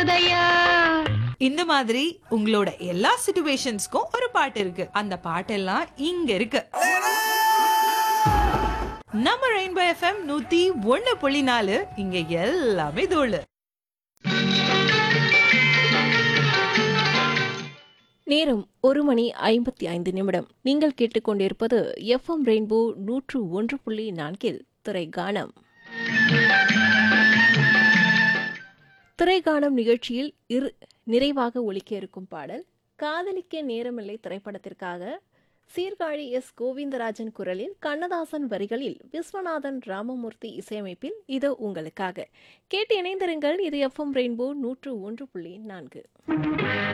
போதையா இந்த மாதிரி உங்களோட எல்லா சிச்சுவேஷன்ஸ்க்கும் ஒரு பாட்டு இருக்கு அந்த பாட்டெல்லாம் இங்க இருக்கு நம்ம ரெயின்போ எஃப்எம் நூத்தி ஒண்ணு புள்ளி நாலு இங்க எல்லாமே தோழு நேரம் ஒரு மணி ஐம்பத்தி ஐந்து நிமிடம் நீங்கள் கேட்டுக்கொண்டிருப்பது எஃப்எம் ரெயின்போ நூற்று ஒன்று புள்ளி நான்கில் திரைகானம் திரைகானம் நிகழ்ச்சியில் இரு நிறைவாக ஒலிக்க இருக்கும் பாடல் காதலிக்க நேரமில்லை திரைப்படத்திற்காக சீர்காழி எஸ் கோவிந்தராஜன் குரலில் கண்ணதாசன் வரிகளில் விஸ்வநாதன் ராமமூர்த்தி இசையமைப்பில் இது உங்களுக்காக கேட்டு இணைந்திருங்கள் இது எஃப்எம் ரெயின்போ நூற்று ஒன்று புள்ளி நான்கு